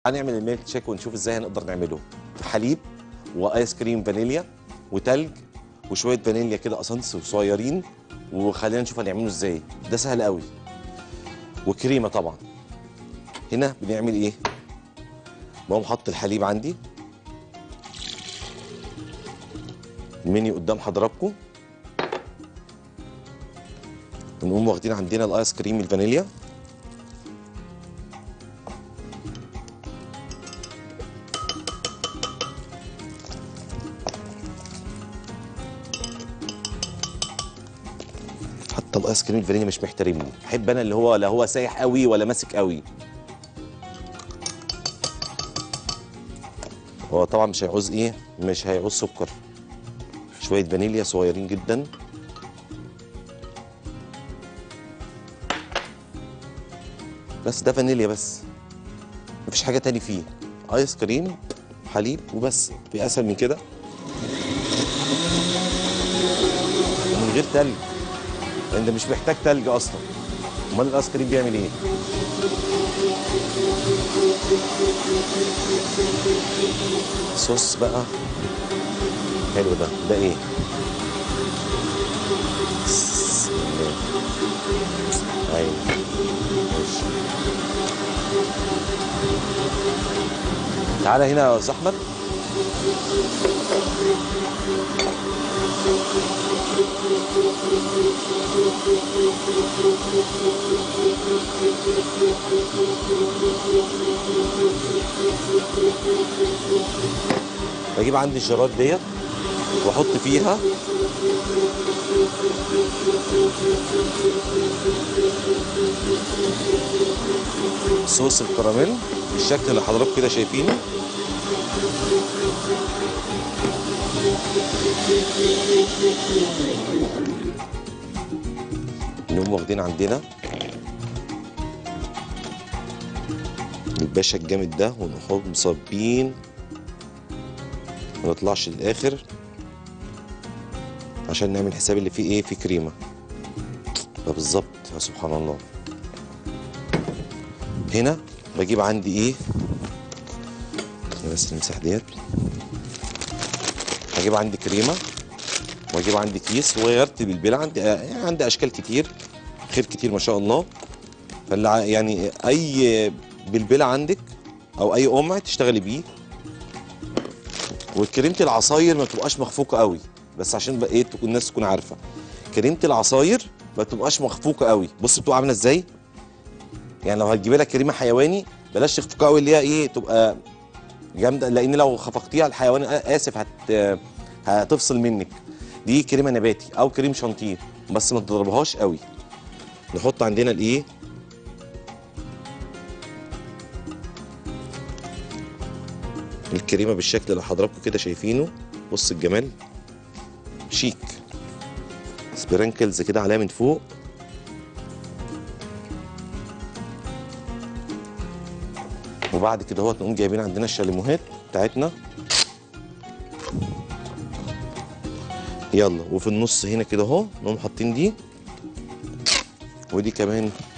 هنعمل الميلك شيك ونشوف ازاي هنقدر نعمله حليب وايس كريم فانيليا وتلج وشويه فانيليا كده اسانس صغيرين وخلينا نشوف هنعمله ازاي ده سهل قوي وكريمه طبعا هنا بنعمل ايه بقوم حط الحليب عندي المنيو قدام حضراتكم ونقوم واخدين عندنا الايس كريم الفانيليا حتى الايس كريم الفانيليا مش محترمني احب انا اللي هو لا هو سايح قوي ولا ماسك قوي هو طبعا مش هيعوز ايه مش هيعوز سكر شويه فانيليا صغيرين جدا بس ده فانيليا بس مفيش حاجه تاني فيه ايس كريم حليب وبس في اسهل من كده ومن غير تلج انت مش محتاج تلج اصلا امال الايس كريم بيعمل ايه صوص بقى حلو ده ده ايه بسم الله. ايوه ماشي تعالى هنا يا استاذ احمد بجيب عندي الجرات ديت واحط فيها صوص الكراميل بالشكل اللي حضراتكم كده شايفينه نقوم واخدين عندنا الباشا الجامد ده ونحط مصبين ما نطلعش للاخر عشان نعمل حساب اللي فيه ايه فيه كريمه ده بالظبط يا سبحان الله هنا بجيب عندي ايه بس المساحه ديت هجيب عندي كريمه واجيب عندي كيس وغيرت بالبيل عندي يعني عندي اشكال كتير خير كتير ما شاء الله فاللي ع- يعني اي بلبله عندك او اي قمع تشتغلي بيه وكريمه العصاير ما تبقاش مخفوقه قوي بس عشان بقى ايه تكون الناس تكون عارفه كريمه العصاير ما تبقاش مخفوقه قوي بص بتبقى عامله ازاي يعني لو هتجيبي لها كريمه حيواني بلاش تخفقها قوي اللي هي ايه تبقى جامده لان لو خفقتيها الحيواني اسف هت هتفصل منك دي كريمه نباتي او كريم شانتيه بس ما تضربهاش قوي نحط عندنا الايه الكريمه بالشكل اللي حضراتكم كده شايفينه بص الجمال شيك سبرانكلز كده عليها من فوق وبعد كده هو نقوم جايبين عندنا الشاليموهات بتاعتنا يلا وفي النص هنا كده اهو نقوم حاطين دي ودي كمان